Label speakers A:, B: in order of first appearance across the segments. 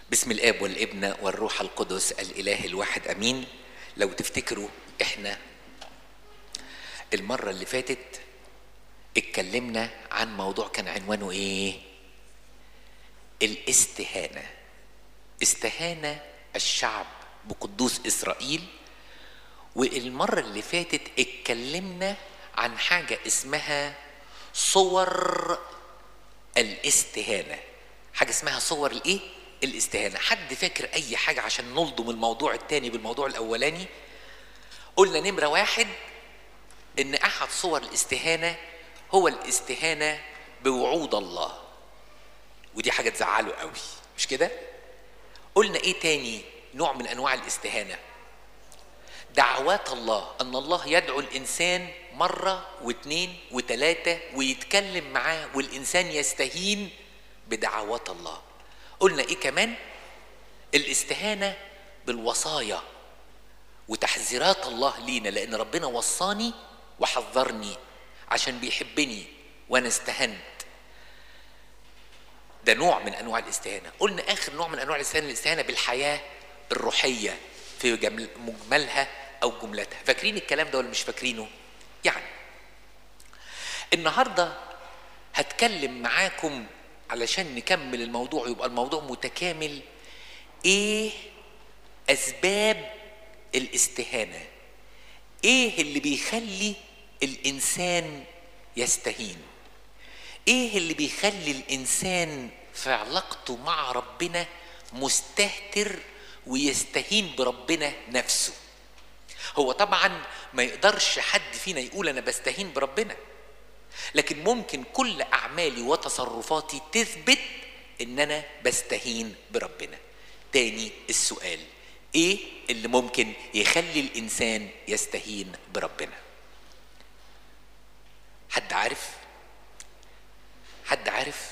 A: بسم الاب والابن والروح القدس الاله الواحد امين لو تفتكروا احنا المره اللي فاتت اتكلمنا عن موضوع كان عنوانه ايه الاستهانه استهان الشعب بقدوس اسرائيل والمره اللي فاتت اتكلمنا عن حاجه اسمها صور الاستهانه حاجه اسمها صور الايه الاستهانه حد فاكر اي حاجه عشان نلضم الموضوع الثاني بالموضوع الاولاني قلنا نمره واحد ان احد صور الاستهانه هو الاستهانه بوعود الله ودي حاجه تزعله قوي مش كده قلنا ايه تاني نوع من انواع الاستهانه دعوات الله ان الله يدعو الانسان مره واثنين وثلاثه ويتكلم معاه والانسان يستهين بدعوات الله قلنا ايه كمان الاستهانه بالوصايا وتحذيرات الله لينا لان ربنا وصاني وحذرني عشان بيحبني وانا استهنت ده نوع من انواع الاستهانه قلنا اخر نوع من انواع الاستهانه الاستهانه بالحياه الروحيه في جمل مجملها او جملتها فاكرين الكلام ده ولا مش فاكرينه يعني النهارده هتكلم معاكم علشان نكمل الموضوع يبقى الموضوع متكامل ايه اسباب الاستهانه ايه اللي بيخلي الانسان يستهين ايه اللي بيخلي الانسان في علاقته مع ربنا مستهتر ويستهين بربنا نفسه هو طبعا ما يقدرش حد فينا يقول انا بستهين بربنا لكن ممكن كل اعمالي وتصرفاتي تثبت ان انا بستهين بربنا تاني السؤال ايه اللي ممكن يخلي الانسان يستهين بربنا حد عارف حد عارف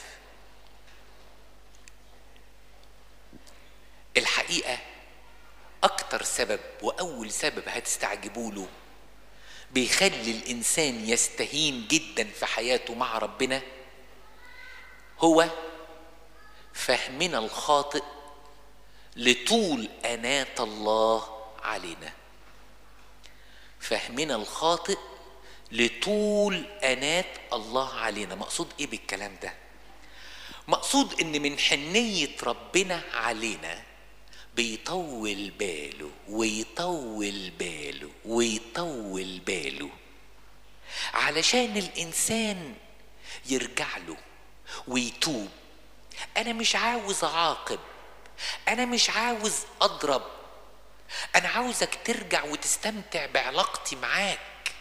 A: الحقيقه اكتر سبب واول سبب هتستعجبوا له بيخلي الانسان يستهين جدا في حياته مع ربنا هو فهمنا الخاطئ لطول اناه الله علينا فهمنا الخاطئ لطول اناه الله علينا مقصود ايه بالكلام ده مقصود ان من حنيه ربنا علينا بيطول باله ويطول باله ويطول باله علشان الانسان يرجع له ويتوب انا مش عاوز اعاقب انا مش عاوز اضرب انا عاوزك ترجع وتستمتع بعلاقتي معاك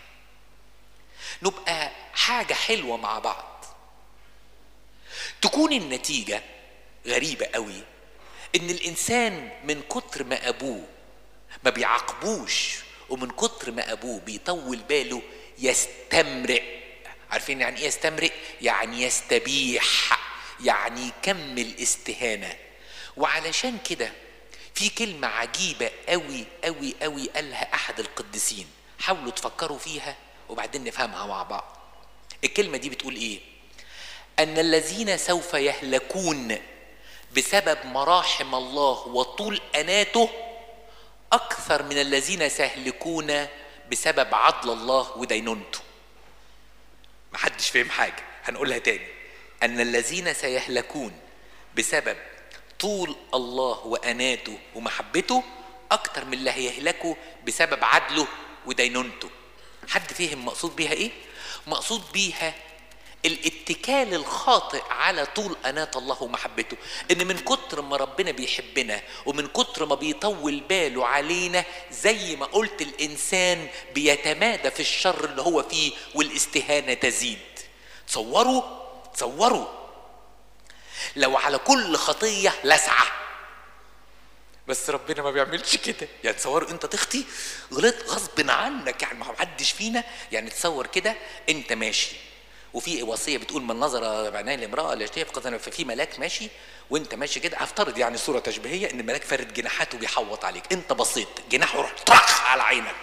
A: نبقى حاجه حلوه مع بعض تكون النتيجه غريبه قوي ان الانسان من كتر ما ابوه ما بيعاقبوش ومن كتر ما ابوه بيطول باله يستمرئ عارفين يعني ايه يستمرئ يعني يستبيح يعني يكمل استهانه وعلشان كده في كلمة عجيبة قوي قوي قوي قالها أحد القديسين حاولوا تفكروا فيها وبعدين نفهمها مع بعض الكلمة دي بتقول إيه أن الذين سوف يهلكون بسبب مراحم الله وطول أناته أكثر من الذين سيهلكون بسبب عدل الله ودينونته محدش فهم حاجة هنقولها تاني أن الذين سيهلكون بسبب طول الله وأناته ومحبته أكتر من اللي هيهلكوا بسبب عدله ودينونته حد فهم مقصود بيها إيه؟ مقصود بيها الاتكال الخاطئ على طول أناة الله ومحبته إن من كتر ما ربنا بيحبنا ومن كتر ما بيطول باله علينا زي ما قلت الإنسان بيتمادى في الشر اللي هو فيه والاستهانة تزيد تصوروا تصوروا لو على كل خطية لسعة بس ربنا ما بيعملش كده يعني تصور انت تخطي غلط غصب عنك يعني ما حدش فينا يعني تصور كده انت ماشي وفي وصيه بتقول من نظر بعينين الامراه ليشتهي فقد ففي ملاك ماشي وانت ماشي كده افترض يعني صوره تشبيهيه ان الملاك فارد جناحاته بيحوط عليك انت بصيت جناحه راح طرخ على عينك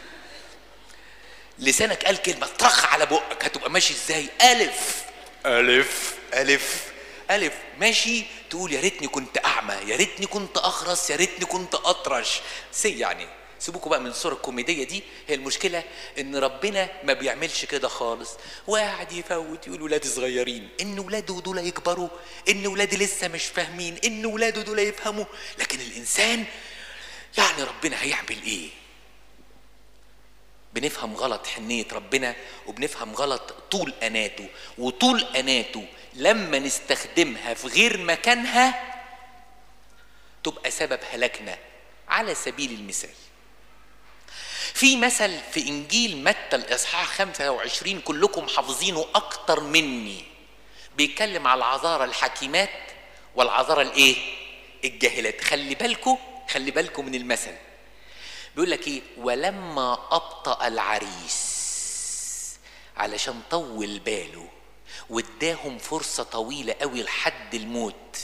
A: لسانك قال كلمه طرخ على بقك هتبقى ماشي ازاي الف الف الف الف ماشي تقول يا ريتني كنت اعمى يا ريتني كنت اخرس يا ريتني كنت اطرش سي يعني سيبوكوا بقى من الصور الكوميديه دي هي المشكله ان ربنا ما بيعملش كده خالص وقاعد يفوت يقول ولادي صغيرين ان ولاده دول يكبروا ان ولادي لسه مش فاهمين ان ولاده دول يفهموا لكن الانسان يعني ربنا هيعمل ايه بنفهم غلط حنية ربنا وبنفهم غلط طول أناته وطول أناته لما نستخدمها في غير مكانها تبقى سبب هلاكنا على سبيل المثال في مثل في إنجيل متى الإصحاح 25 كلكم حافظينه أكتر مني بيتكلم على العذارى الحكيمات والعذارى الإيه؟ الجاهلات خلي بالكم خلي بالكم من المثل بيقول لك ايه ولما ابطا العريس علشان طول باله واداهم فرصه طويله قوي لحد الموت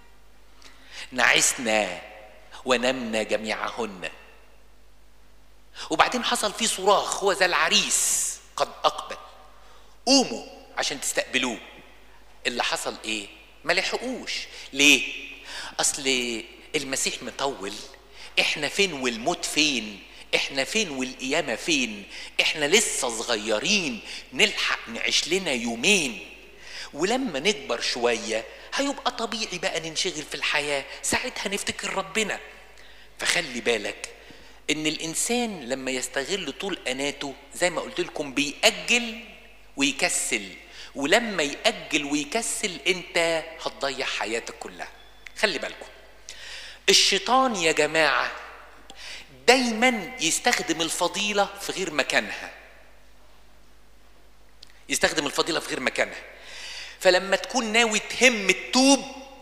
A: نعسنا ونمنا جميعهن وبعدين حصل في صراخ هو ذا العريس قد اقبل قوموا عشان تستقبلوه اللي حصل ايه ما لحقوش ليه اصل المسيح مطول احنا فين والموت فين احنا فين والقيامه فين احنا لسه صغيرين نلحق نعيش لنا يومين ولما نكبر شويه هيبقى طبيعي بقى ننشغل في الحياه ساعتها نفتكر ربنا فخلي بالك ان الانسان لما يستغل طول اناته زي ما قلت لكم بيأجل ويكسل ولما يأجل ويكسل انت هتضيع حياتك كلها خلي بالكم الشيطان يا جماعة دايما يستخدم الفضيلة في غير مكانها يستخدم الفضيلة في غير مكانها فلما تكون ناوي تهم التوب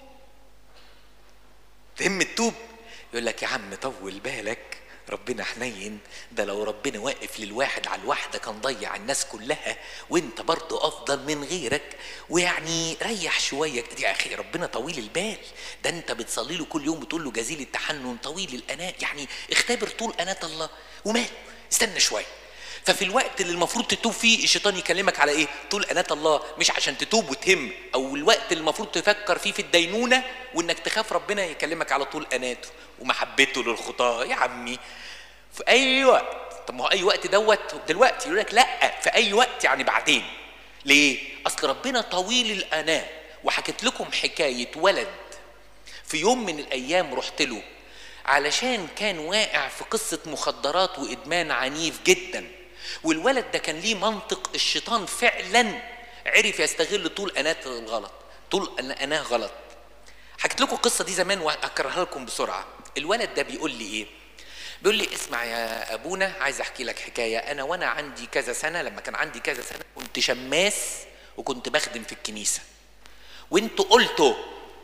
A: تهم التوب يقول لك يا عم طول بالك ربنا حنين ده لو ربنا واقف للواحد على الواحده كان ضيع الناس كلها وانت برضه افضل من غيرك ويعني ريح شويه يا اخي ربنا طويل البال ده انت بتصلي له كل يوم بتقول له جزيل التحنن طويل الاناة يعني اختبر طول اناة الله وماله استنى شويه ففي الوقت اللي المفروض تتوب فيه الشيطان يكلمك على ايه؟ طول اناة الله مش عشان تتوب وتهم او الوقت اللي المفروض تفكر فيه في الدينونه وانك تخاف ربنا يكلمك على طول اناته ومحبته للخطاه يا عمي في اي وقت طب ما هو اي وقت دوت دلوقتي يقول لك لا في اي وقت يعني بعدين ليه؟ اصل ربنا طويل الاناه وحكيت لكم حكايه ولد في يوم من الايام رحت له علشان كان واقع في قصه مخدرات وادمان عنيف جدا والولد ده كان ليه منطق الشيطان فعلا عرف يستغل طول اناه الغلط طول اناه غلط حكيت لكم القصه دي زمان واكررها لكم بسرعه الولد ده بيقول لي ايه بيقول لي اسمع يا ابونا عايز احكي لك حكايه انا وانا عندي كذا سنه لما كان عندي كذا سنه كنت شماس وكنت بخدم في الكنيسه وانتوا قلتوا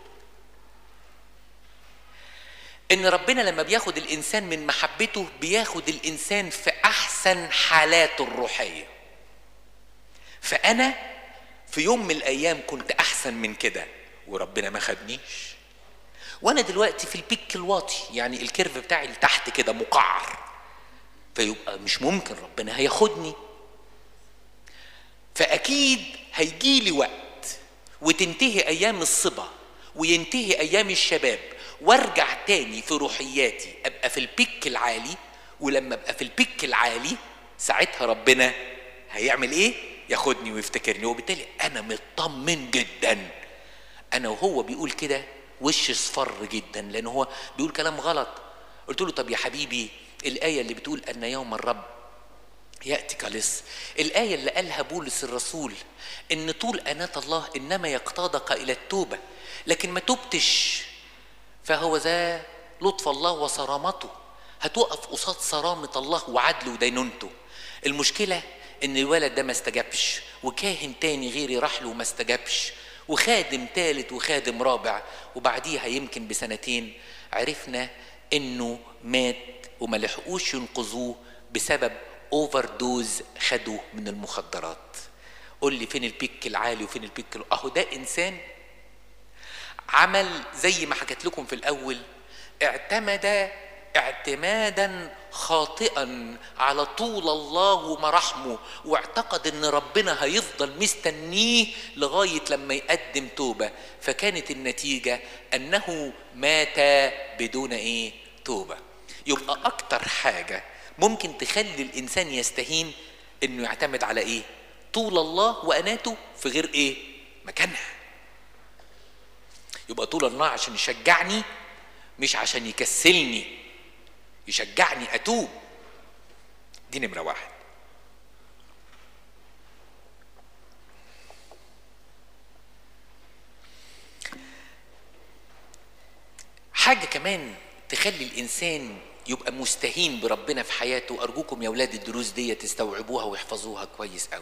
A: ان ربنا لما بياخد الانسان من محبته بياخد الانسان في احسن حالاته الروحيه فانا في يوم من الايام كنت احسن من كده وربنا ما خدنيش وانا دلوقتي في البيك الواطي يعني الكيرف بتاعي لتحت كده مقعر فيبقى مش ممكن ربنا هياخدني فاكيد هيجي لي وقت وتنتهي ايام الصبا وينتهي ايام الشباب وارجع تاني في روحياتي ابقى في البيك العالي ولما ابقى في البيك العالي ساعتها ربنا هيعمل ايه ياخدني ويفتكرني وبالتالي انا مطمن جدا انا وهو بيقول كده وش اصفر جدا لان هو بيقول كلام غلط قلت له طب يا حبيبي الايه اللي بتقول ان يوم الرب ياتي كلص الايه اللي قالها بولس الرسول ان طول اناه الله انما يقتادك الى التوبه لكن ما تبتش فهو ذا لطف الله وصرامته هتقف قصاد صرامة الله وعدله ودينونته المشكلة ان الولد ده ما استجابش وكاهن تاني غيري راح له وما استجابش وخادم تالت وخادم رابع وبعديها يمكن بسنتين عرفنا انه مات وما لحقوش ينقذوه بسبب اوفر دوز خدوه من المخدرات قول لي فين البيك العالي وفين البيك اهو ده انسان عمل زي ما حكيت لكم في الاول اعتمد اعتمادا خاطئا على طول الله ومراحمه واعتقد ان ربنا هيفضل مستنيه لغايه لما يقدم توبه فكانت النتيجه انه مات بدون ايه توبه يبقى اكتر حاجه ممكن تخلي الانسان يستهين انه يعتمد على ايه طول الله واناته في غير ايه مكانها يبقى طول الله عشان يشجعني مش عشان يكسلني يشجعني اتوب دي نمره واحد حاجه كمان تخلي الانسان يبقى مستهين بربنا في حياته ارجوكم يا اولاد الدروس دي تستوعبوها ويحفظوها كويس قوي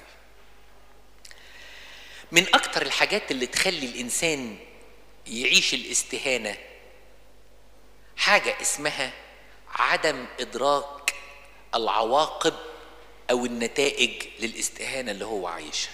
A: من اكتر الحاجات اللي تخلي الانسان يعيش الاستهانه حاجه اسمها عدم ادراك العواقب او النتائج للاستهانه اللي هو عايشها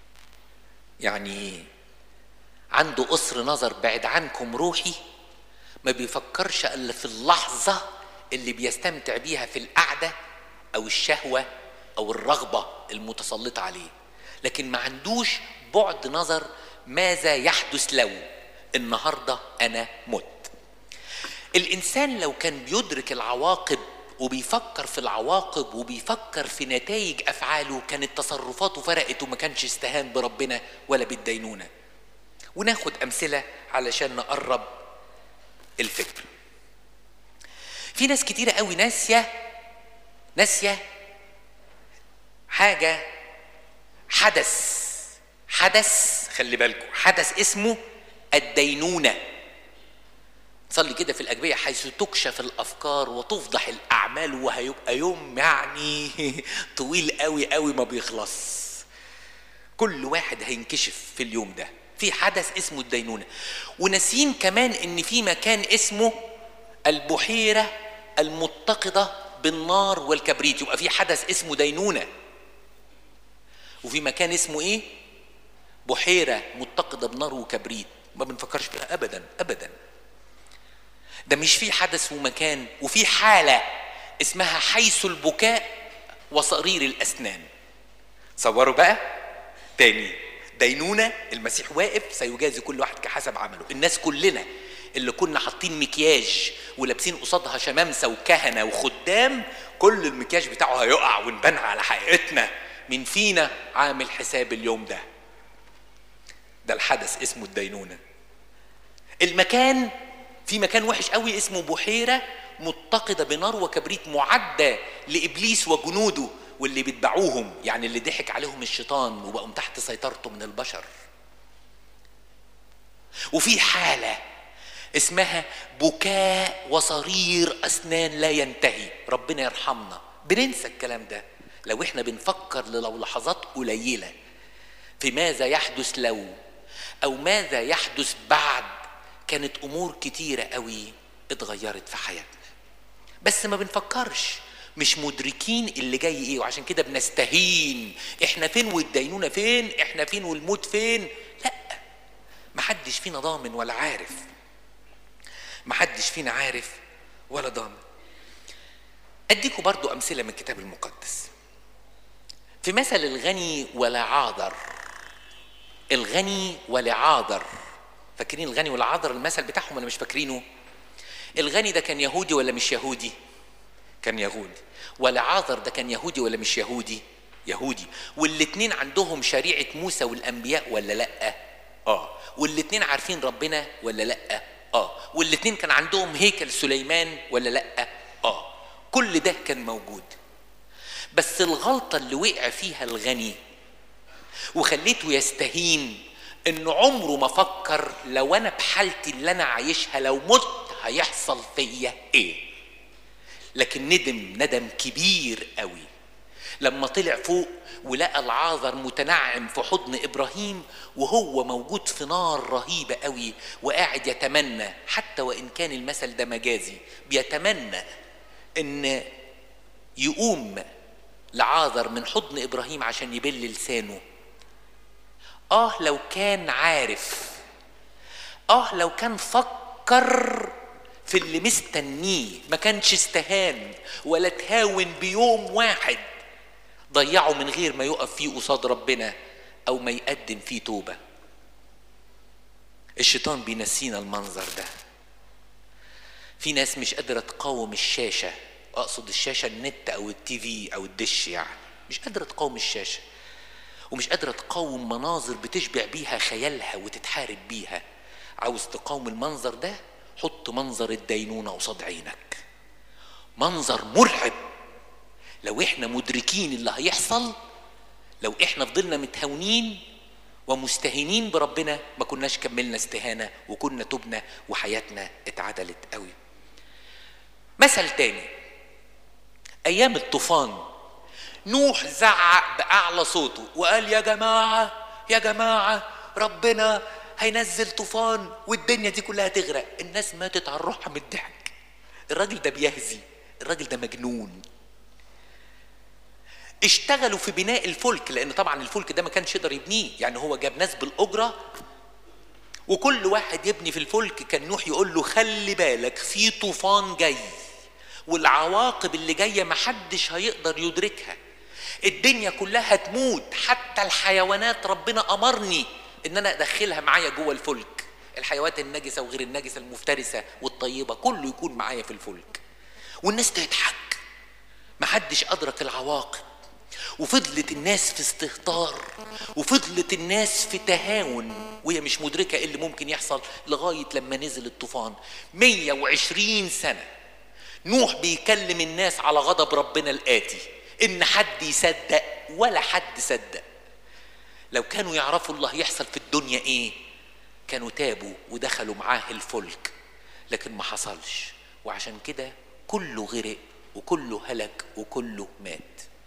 A: يعني عنده قصر نظر بعد عنكم روحي ما بيفكرش الا في اللحظه اللي بيستمتع بيها في القعده او الشهوه او الرغبه المتسلطه عليه لكن ما عندوش بعد نظر ماذا يحدث لو النهارده انا مت الانسان لو كان بيدرك العواقب وبيفكر في العواقب وبيفكر في نتائج افعاله كانت تصرفاته فرقت وما كانش استهان بربنا ولا بالدينونه وناخد امثله علشان نقرب الفكر في ناس كتيره قوي ناسيه ناسيه حاجه حدث حدث خلي بالكم حدث اسمه الدينونه صلي كده في الأجبية حيث تكشف الأفكار وتفضح الأعمال وهيبقى يوم يعني طويل قوي قوي ما بيخلص كل واحد هينكشف في اليوم ده في حدث اسمه الدينونة وناسين كمان ان في مكان اسمه البحيرة المتقدة بالنار والكبريت يبقى في حدث اسمه دينونة وفي مكان اسمه ايه بحيرة متقدة بنار وكبريت ما بنفكرش فيها ابدا ابدا ده مش في حدث ومكان وفي حالة اسمها حيث البكاء وصرير الأسنان صوروا بقى تاني دينونة المسيح واقف سيجازي كل واحد كحسب عمله الناس كلنا اللي كنا حاطين مكياج ولابسين قصادها شمامسة وكهنة وخدام كل المكياج بتاعه هيقع ونبان على حقيقتنا من فينا عامل حساب اليوم ده ده الحدث اسمه الدينونة المكان في مكان وحش قوي اسمه بحيره متقده بنار وكبريت معده لابليس وجنوده واللي بيتبعوهم يعني اللي ضحك عليهم الشيطان وبقوا تحت سيطرته من البشر وفي حاله اسمها بكاء وصرير اسنان لا ينتهي ربنا يرحمنا بننسى الكلام ده لو احنا بنفكر لو لحظات قليله في ماذا يحدث لو او ماذا يحدث بعد كانت امور كتيره قوي اتغيرت في حياتنا بس ما بنفكرش مش مدركين اللي جاي ايه وعشان كده بنستهين احنا فين والدينونه فين احنا فين والموت فين لا محدش فينا ضامن ولا عارف محدش فينا عارف ولا ضامن اديكم برضو امثله من الكتاب المقدس في مثل الغني والعاذر الغني والعاذر فاكرين الغني والعذر المثل بتاعهم ولا مش فاكرينه الغني ده كان يهودي ولا مش يهودي كان يهودي والعاذر ده كان يهودي ولا مش يهودي يهودي والاتنين عندهم شريعة موسى والأنبياء ولا لأ اه والاتنين عارفين ربنا ولا لأ اه والاتنين كان عندهم هيكل سليمان ولا لأ اه كل ده كان موجود بس الغلطة اللي وقع فيها الغني وخليته يستهين انه عمره ما فكر لو انا بحالتي اللي انا عايشها لو مت هيحصل فيا ايه لكن ندم ندم كبير قوي لما طلع فوق ولقى العاذر متنعم في حضن ابراهيم وهو موجود في نار رهيبه قوي وقاعد يتمنى حتى وان كان المثل ده مجازي بيتمنى ان يقوم لعاذر من حضن ابراهيم عشان يبل لسانه اه لو كان عارف اه لو كان فكر في اللي مستنيه ما كانش استهان ولا تهاون بيوم واحد ضيعه من غير ما يقف فيه قصاد ربنا او ما يقدم فيه توبه الشيطان بينسينا المنظر ده في ناس مش قادره تقاوم الشاشه اقصد الشاشه النت او التي في او الدش يعني مش قادره تقاوم الشاشه ومش قادره تقاوم مناظر بتشبع بيها خيالها وتتحارب بيها عاوز تقاوم المنظر ده حط منظر الدينونه قصاد عينك منظر مرعب لو احنا مدركين اللي هيحصل لو احنا فضلنا متهاونين ومستهينين بربنا ما كناش كملنا استهانه وكنا تبنا وحياتنا اتعدلت قوي مثل تاني ايام الطوفان نوح زعق باعلى صوته وقال يا جماعه يا جماعه ربنا هينزل طوفان والدنيا دي كلها تغرق الناس ماتت على روحها من الضحك الراجل ده بيهزي الراجل ده مجنون اشتغلوا في بناء الفلك لان طبعا الفلك ده ما كانش يقدر يبنيه يعني هو جاب ناس بالاجره وكل واحد يبني في الفلك كان نوح يقول له خلي بالك في طوفان جاي والعواقب اللي جايه محدش هيقدر يدركها الدنيا كلها تموت حتى الحيوانات ربنا امرني ان انا ادخلها معايا جوه الفلك الحيوانات النجسه وغير النجسه المفترسه والطيبه كله يكون معايا في الفلك والناس تضحك محدش ادرك العواقب وفضلت الناس في استهتار وفضلت الناس في تهاون وهي مش مدركة ايه اللي ممكن يحصل لغاية لما نزل الطوفان 120 سنة نوح بيكلم الناس على غضب ربنا الآتي إن حد يصدق ولا حد صدق لو كانوا يعرفوا الله يحصل في الدنيا إيه كانوا تابوا ودخلوا معاه الفلك لكن ما حصلش وعشان كده كله غرق وكله هلك وكله مات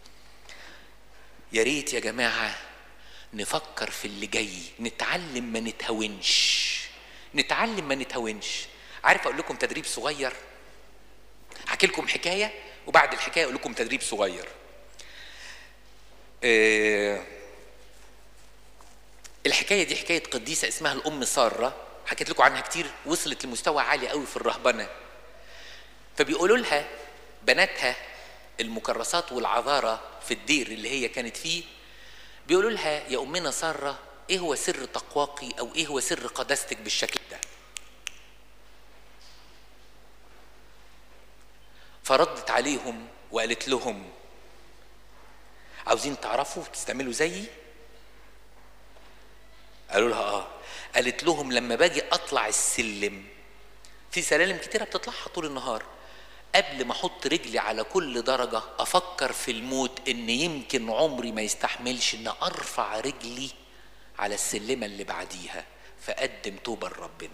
A: يا ريت يا جماعة نفكر في اللي جاي نتعلم ما نتهاونش نتعلم ما نتهاونش عارف اقول لكم تدريب صغير احكي لكم حكايه وبعد الحكايه اقول لكم تدريب صغير أه الحكايه دي حكايه قديسه اسمها الام ساره حكيت لكم عنها كتير وصلت لمستوى عالي قوي في الرهبنه فبيقولوا لها بناتها المكرسات والعذارة في الدير اللي هي كانت فيه بيقولوا لها يا أمنا سارة إيه هو سر تقواقي أو إيه هو سر قداستك بالشكل ده فردت عليهم وقالت لهم عاوزين تعرفوا تستعملوا زيي قالوا لها اه قالت لهم لما باجي اطلع السلم في سلالم كتيره بتطلعها طول النهار قبل ما احط رجلي على كل درجه افكر في الموت ان يمكن عمري ما يستحملش ان ارفع رجلي على السلمه اللي بعديها فاقدم توبه لربنا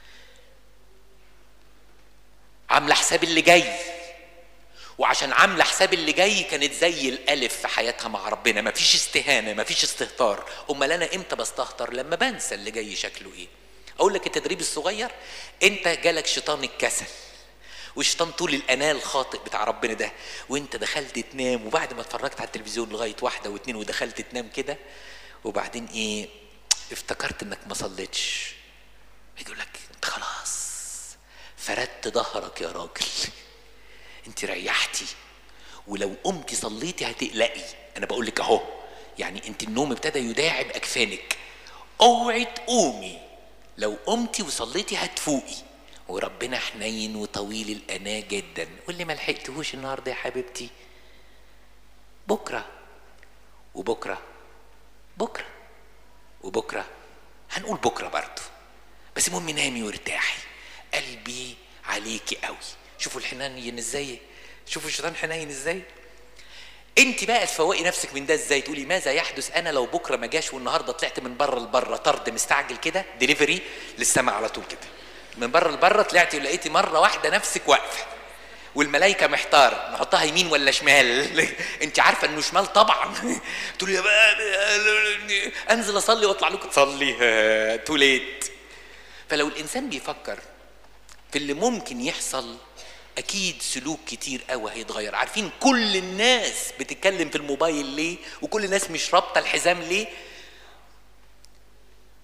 A: عامله حساب اللي جاي وعشان عامله حساب اللي جاي كانت زي الالف في حياتها مع ربنا مفيش استهانه مفيش استهتار امال انا امتى بستهتر لما بنسى اللي جاي شكله ايه اقول لك التدريب الصغير انت جالك شيطان الكسل والشيطان طول الاناه الخاطئ بتاع ربنا ده وانت دخلت تنام وبعد ما اتفرجت على التلفزيون لغايه واحده واثنين ودخلت تنام كده وبعدين ايه افتكرت انك ما صليتش يقول لك انت خلاص فردت ظهرك يا راجل انت ريحتي ولو قمتي صليتي هتقلقي انا بقول لك اهو يعني انت النوم ابتدى يداعب اكفانك اوعي تقومي لو قمتي وصليتي هتفوقي وربنا حنين وطويل الأناة جدا واللي ما لحقتهوش النهارده يا حبيبتي بكرة وبكرة بكرة وبكرة هنقول بكرة برضه بس المهم نامي وارتاحي قلبي عليكي قوي شوفوا الحنين ازاي شوفوا الشيطان حنين ازاي انت بقى تفوقي نفسك من ده ازاي تقولي ماذا يحدث انا لو بكره ما جاش والنهارده طلعت من بره لبره طرد مستعجل كده ديليفري للسماء على طول كده من بره لبره طلعتي ولقيتي مره واحده نفسك واقفه والملائكه محتار نحطها يمين ولا شمال انت عارفه انه شمال طبعا تقول يا بقى انزل اصلي واطلع لكم تصلي توليت فلو الانسان بيفكر في اللي ممكن يحصل اكيد سلوك كتير قوي هيتغير عارفين كل الناس بتتكلم في الموبايل ليه وكل الناس مش رابطه الحزام ليه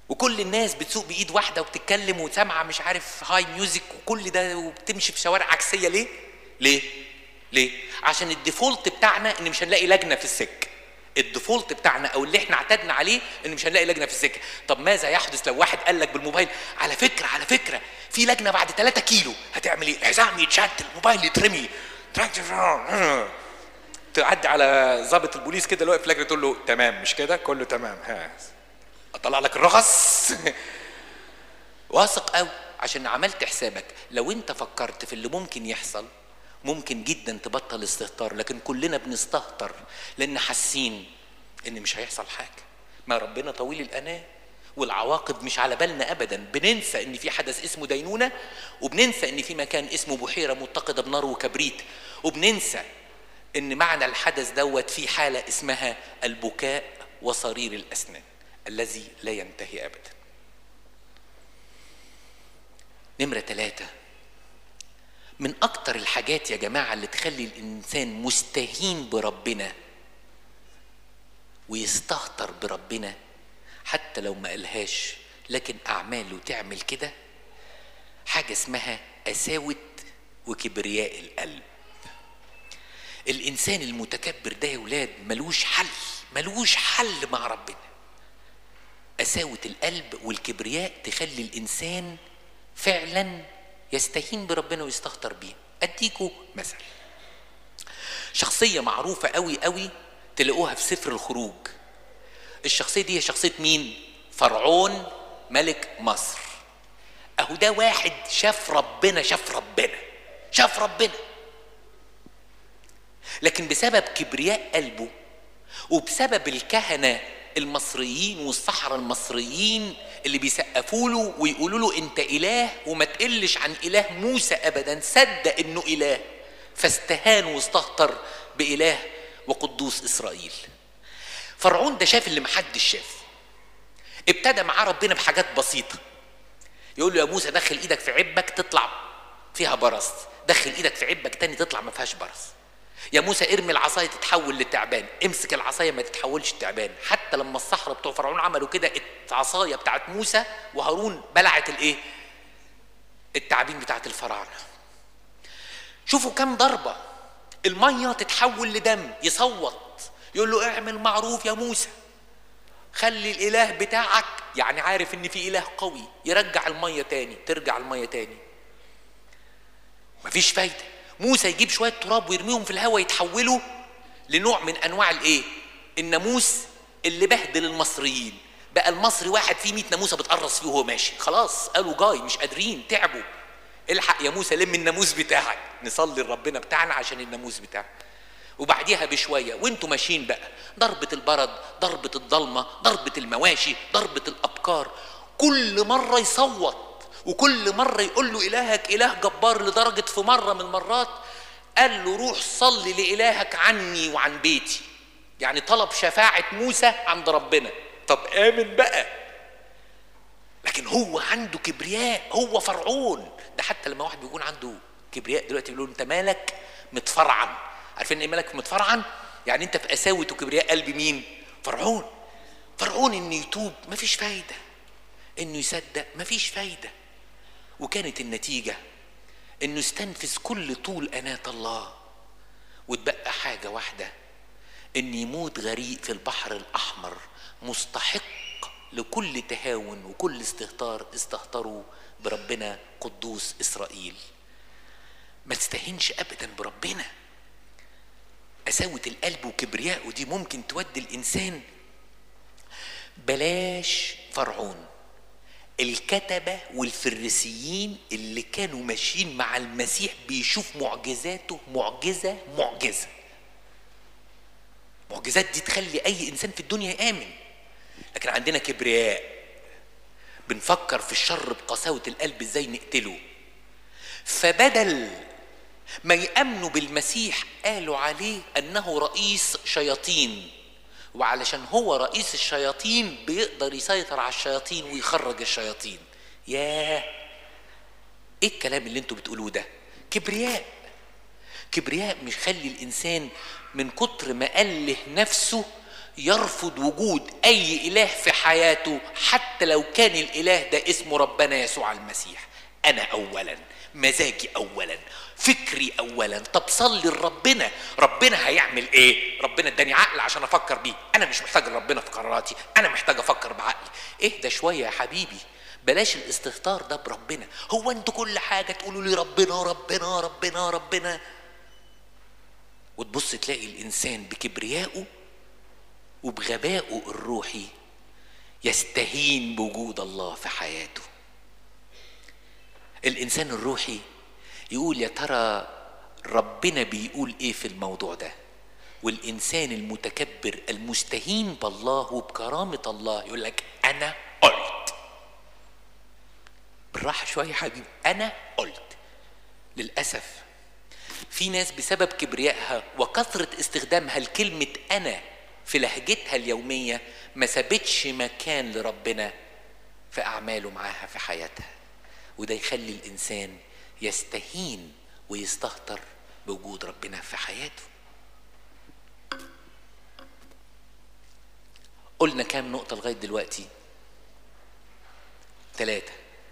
A: وكل الناس بتسوق بايد واحده وبتتكلم وسامعه مش عارف هاي ميوزك وكل ده وبتمشي في شوارع عكسيه ليه؟ ليه؟ ليه؟ عشان الديفولت بتاعنا ان مش هنلاقي لجنه في السكه. الديفولت بتاعنا او اللي احنا اعتدنا عليه ان مش هنلاقي لجنه في السكه. طب ماذا يحدث لو واحد قال لك بالموبايل على فكره على فكره في لجنه بعد 3 كيلو هتعمل ايه؟ الحزام يتشد الموبايل يترمي تعدي على ضابط البوليس كده اللي واقف لجنه تقول له تمام مش كده؟ كله تمام ها اطلع لك الرخص واثق قوي عشان عملت حسابك لو انت فكرت في اللي ممكن يحصل ممكن جدا تبطل استهتار لكن كلنا بنستهتر لان حاسين ان مش هيحصل حاجه ما ربنا طويل الاناه والعواقب مش على بالنا ابدا بننسى ان في حدث اسمه دينونه وبننسى ان في مكان اسمه بحيره متقده بنار وكبريت وبننسى ان معنى الحدث دوت في حاله اسمها البكاء وصرير الاسنان الذي لا ينتهي ابدا نمره ثلاثه من اكتر الحاجات يا جماعه اللي تخلي الانسان مستهين بربنا ويستهتر بربنا حتى لو ما قالهاش لكن اعماله تعمل كده حاجه اسمها قساوه وكبرياء القلب الانسان المتكبر ده يا ولاد ملوش حل ملوش حل مع ربنا قساوه القلب والكبرياء تخلي الانسان فعلا يستهين بربنا ويستهتر بيه اديكوا مثل شخصيه معروفه قوي قوي تلاقوها في سفر الخروج الشخصيه دي هي شخصيه مين فرعون ملك مصر اهو ده واحد شاف ربنا شاف ربنا شاف ربنا لكن بسبب كبرياء قلبه وبسبب الكهنه المصريين والسحرة المصريين اللي بيسقفوا له ويقولوا له انت اله وما تقلش عن اله موسى ابدا صدق انه اله فاستهان واستهتر باله وقدوس اسرائيل فرعون ده شاف اللي محدش شاف ابتدى معاه ربنا بحاجات بسيطة يقول له يا موسى دخل ايدك في عبك تطلع فيها برص دخل ايدك في عبك تاني تطلع ما فيهاش برص يا موسى ارمي العصايه تتحول لتعبان امسك العصايه ما تتحولش تعبان حتى لما الصحراء بتوع فرعون عملوا كده العصايه بتاعت موسى وهارون بلعت الايه التعابين بتاعت الفراعنه شوفوا كم ضربه الميه تتحول لدم يصوت يقول له اعمل معروف يا موسى خلي الاله بتاعك يعني عارف ان في اله قوي يرجع الميه تاني ترجع الميه تاني مفيش فايده موسى يجيب شويه تراب ويرميهم في الهواء يتحولوا لنوع من انواع الايه الناموس اللي بهدل المصريين بقى المصري واحد فيه 100 ناموسه بتقرص فيه وهو ماشي خلاص قالوا جاي مش قادرين تعبوا الحق يا موسى لم الناموس بتاعك نصلي لربنا بتاعنا عشان الناموس بتاعك وبعديها بشويه وانتوا ماشيين بقى ضربه البرد ضربه الضلمه ضربه المواشي ضربه الابكار كل مره يصوت وكل مرة يقول له إلهك إله جبار لدرجة في مرة من المرات قال له روح صلي لإلهك عني وعن بيتي يعني طلب شفاعة موسى عند ربنا طب آمن بقى لكن هو عنده كبرياء هو فرعون ده حتى لما واحد بيكون عنده كبرياء دلوقتي يقولوا انت مالك متفرعن عارفين ايه مالك متفرعن يعني انت في قساوة وكبرياء قلب مين فرعون فرعون انه يتوب مفيش فايدة انه يصدق مفيش فايده وكانت النتيجة انه استنفذ كل طول أناة الله وتبقى حاجة واحدة ان يموت غريق في البحر الأحمر مستحق لكل تهاون وكل استهتار استهتروا بربنا قدوس إسرائيل ما تستهينش أبدا بربنا قساوة القلب وكبرياءه دي ممكن تودي الإنسان بلاش فرعون الكتبة والفريسيين اللي كانوا ماشيين مع المسيح بيشوف معجزاته معجزة معجزة معجزات دي تخلي أي إنسان في الدنيا يآمن لكن عندنا كبرياء بنفكر في الشر بقساوة القلب ازاي نقتله فبدل ما يأمنوا بالمسيح قالوا عليه أنه رئيس شياطين وعلشان هو رئيس الشياطين بيقدر يسيطر على الشياطين ويخرج الشياطين ياه ايه الكلام اللي انتوا بتقولوه ده كبرياء كبرياء مش خلي الانسان من كتر ما أله نفسه يرفض وجود اي اله في حياته حتى لو كان الاله ده اسمه ربنا يسوع المسيح انا اولا مزاجي اولا فكري اولا طب صلي لربنا ربنا هيعمل ايه ربنا اداني عقل عشان افكر بيه انا مش محتاج ربنا في قراراتي انا محتاج افكر بعقلي اهدى شويه يا حبيبي بلاش الاستهتار ده بربنا هو انتوا كل حاجه تقولوا لي ربنا ربنا ربنا ربنا وتبص تلاقي الانسان بكبريائه وبغبائه الروحي يستهين بوجود الله في حياته الانسان الروحي يقول يا ترى ربنا بيقول ايه في الموضوع ده والانسان المتكبر المستهين بالله وبكرامه الله يقول لك انا قلت بالراحه شويه يا حبيبي انا قلت للاسف في ناس بسبب كبريائها وكثره استخدامها لكلمه انا في لهجتها اليوميه ما سابتش مكان لربنا في اعماله معاها في حياتها وده يخلي الانسان يستهين ويستهتر بوجود ربنا في حياته قلنا كام نقطة لغاية دلوقتي ثلاثة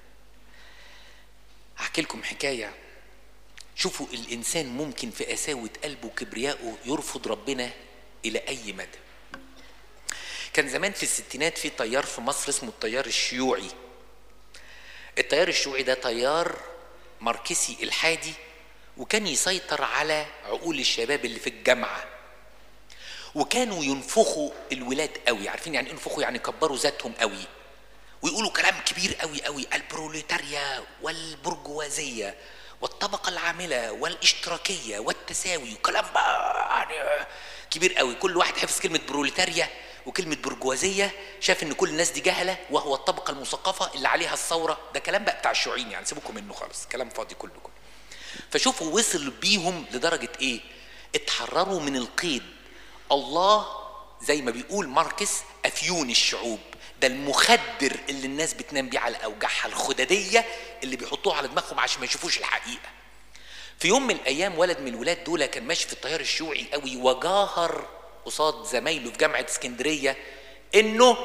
A: هحكي لكم حكاية شوفوا الإنسان ممكن في قساوة قلبه وكبريائه يرفض ربنا إلى أي مدى كان زمان في الستينات في طيار في مصر اسمه الطيار الشيوعي التيار الشيوعي ده تيار ماركسي الحادي وكان يسيطر على عقول الشباب اللي في الجامعه وكانوا ينفخوا الولاد قوي عارفين يعني ينفخوا يعني يكبروا ذاتهم قوي ويقولوا كلام كبير قوي قوي البروليتاريا والبرجوازيه والطبقه العامله والاشتراكيه والتساوي وكلام بقى يعني كبير قوي كل واحد حفظ كلمه بروليتاريا وكلمة برجوازية شاف ان كل الناس دي جهلة وهو الطبقة المثقفة اللي عليها الثورة ده كلام بقى بتاع الشيوعيين يعني سيبوكم منه خالص كلام فاضي كله كله فشوفوا وصل بيهم لدرجة ايه اتحرروا من القيد الله زي ما بيقول ماركس افيون الشعوب ده المخدر اللي الناس بتنام بيه على اوجاعها الخدديه اللي بيحطوه على دماغهم عشان ما يشوفوش الحقيقه في يوم من الايام ولد من الولاد دول كان ماشي في التيار الشيوعي قوي وجاهر قصاد زمايله في جامعه اسكندريه انه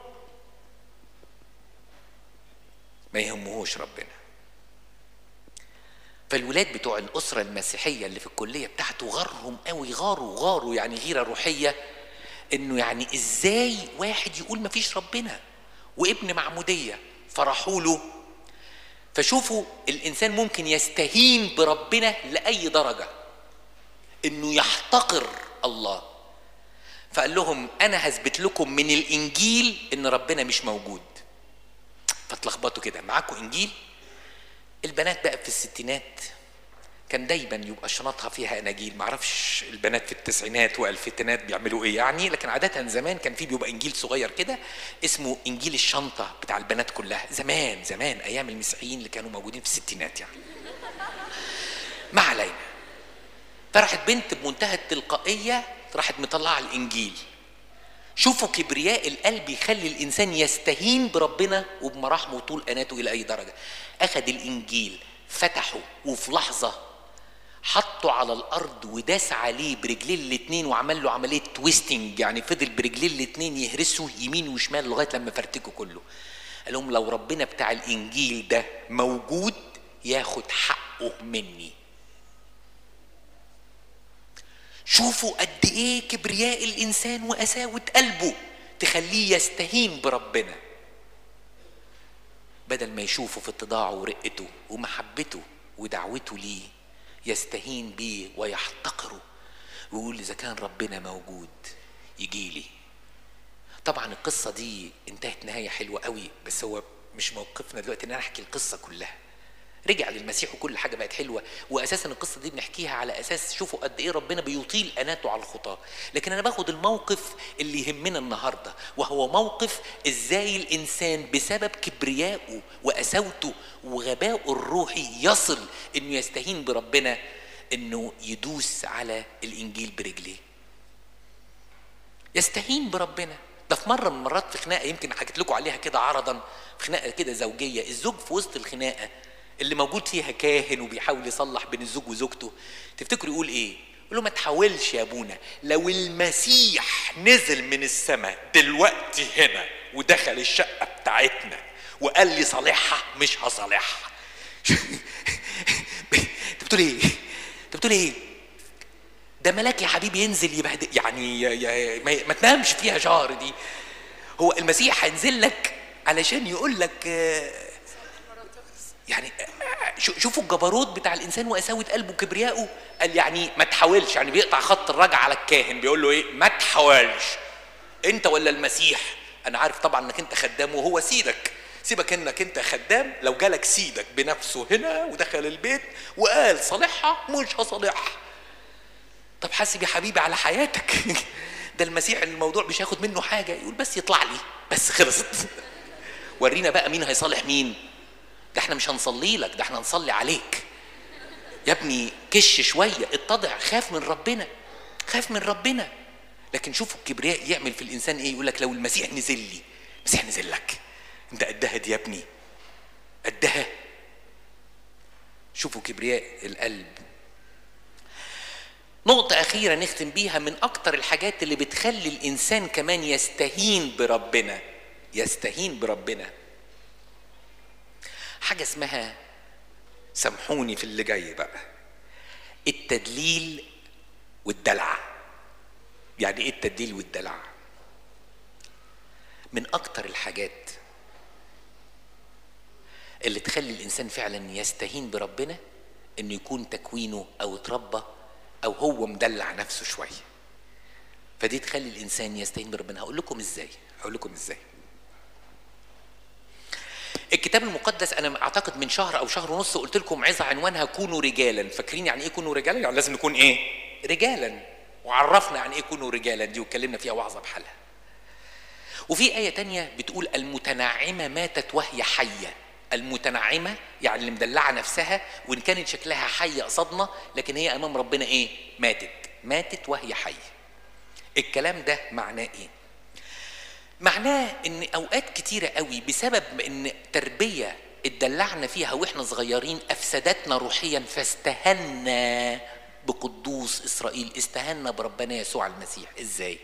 A: ما يهمهوش ربنا فالولاد بتوع الاسره المسيحيه اللي في الكليه بتاعته غارهم قوي غاروا غاروا يعني غيره روحيه انه يعني ازاي واحد يقول ما فيش ربنا وابن معموديه فرحوا له فشوفوا الانسان ممكن يستهين بربنا لاي درجه انه يحتقر الله فقال لهم انا هثبت لكم من الانجيل ان ربنا مش موجود فتلخبطوا كده معاكم انجيل البنات بقى في الستينات كان دايما يبقى شنطها فيها اناجيل معرفش البنات في التسعينات والفتينات بيعملوا ايه يعني لكن عاده زمان كان في بيبقى انجيل صغير كده اسمه انجيل الشنطه بتاع البنات كلها زمان زمان ايام المسيحيين اللي كانوا موجودين في الستينات يعني ما علينا فراحت بنت بمنتهى التلقائيه راحت مطلعه الانجيل شوفوا كبرياء القلب يخلي الانسان يستهين بربنا وبمراحمه وطول اناته الى اي درجه اخذ الانجيل فتحه وفي لحظه حطه على الارض وداس عليه برجليه الاتنين وعمل له عمليه تويستنج يعني فضل برجليه الاتنين يهرسوا يمين وشمال لغايه لما فرتكه كله قال لهم لو ربنا بتاع الانجيل ده موجود ياخد حقه مني شوفوا قد ايه كبرياء الانسان وقساوه قلبه تخليه يستهين بربنا بدل ما يشوفه في اتضاعه ورقته ومحبته ودعوته ليه يستهين بيه ويحتقره ويقول اذا كان ربنا موجود يجي لي طبعا القصه دي انتهت نهايه حلوه قوي بس هو مش موقفنا دلوقتي ان انا احكي القصه كلها رجع للمسيح وكل حاجه بقت حلوه واساسا القصه دي بنحكيها على اساس شوفوا قد ايه ربنا بيطيل اناته على الخطاه لكن انا باخد الموقف اللي يهمنا النهارده وهو موقف ازاي الانسان بسبب كبريائه وقساوته وغبائه الروحي يصل انه يستهين بربنا انه يدوس على الانجيل برجليه يستهين بربنا ده في مره من المرات في خناقه يمكن حكيت لكم عليها كده عرضا في خناقه كده زوجيه الزوج في وسط الخناقه اللي موجود فيها كاهن وبيحاول يصلح بين الزوج وزوجته تفتكروا يقول ايه له ما تحاولش يا ابونا لو المسيح نزل من السماء دلوقتي هنا ودخل الشقه بتاعتنا وقال لي صالحها مش هصالحها انت بتقول ايه انت بتقول ايه ده ملاك يا حبيبي ينزل يبهدل يعني يا يا ما, ما تنامش فيها شهر دي هو المسيح هينزل لك علشان يقول لك آه، يعني آه، شو- شوفوا الجبروت بتاع الانسان وقساوه قلبه وكبريائه قال يعني ما تحاولش يعني بيقطع خط الرجعه على الكاهن بيقول له ايه ما تحاولش انت ولا المسيح انا عارف طبعا انك انت خدام وهو سيدك سيبك انك انت خدام لو جالك سيدك بنفسه هنا ودخل البيت وقال صالحها مش هصالحها طب حاسب يا حبيبي على حياتك ده المسيح الموضوع مش هياخد منه حاجه يقول بس يطلع لي بس خلصت ورينا بقى مين هيصالح مين ده احنا مش هنصلي لك ده احنا هنصلي عليك يا ابني كش شويه اتضع خاف من ربنا خاف من ربنا لكن شوفوا الكبرياء يعمل في الانسان ايه يقول لك لو المسيح نزل لي المسيح نزل لك انت قدها دي يا ابني قدها شوفوا كبرياء القلب نقطة أخيرة نختم بيها من أكتر الحاجات اللي بتخلي الإنسان كمان يستهين بربنا يستهين بربنا حاجة اسمها سامحوني في اللي جاي بقى التدليل والدلع يعني ايه التدليل والدلع من اكتر الحاجات اللي تخلي الانسان فعلا يستهين بربنا انه يكون تكوينه او اتربى او هو مدلع نفسه شويه فدي تخلي الانسان يستهين بربنا هقول لكم ازاي هقول لكم ازاي الكتاب المقدس انا اعتقد من شهر او شهر ونص قلت لكم عظه عنوانها كونوا رجالا فاكرين يعني ايه كونوا رجالا يعني لازم نكون ايه رجالا وعرفنا يعني ايه كونوا رجالا دي واتكلمنا فيها وعظه بحالها وفي آية تانية بتقول المتنعمة ماتت وهي حية المتنعمة يعني اللي مدلعة نفسها وإن كانت شكلها حية قصادنا لكن هي أمام ربنا إيه؟ ماتت ماتت وهي حية الكلام ده معناه إيه؟ معناه ان اوقات كتيره قوي بسبب ان تربيه اتدلعنا فيها واحنا صغيرين افسدتنا روحيا فاستهنا بقدوس اسرائيل استهنا بربنا يسوع المسيح ازاي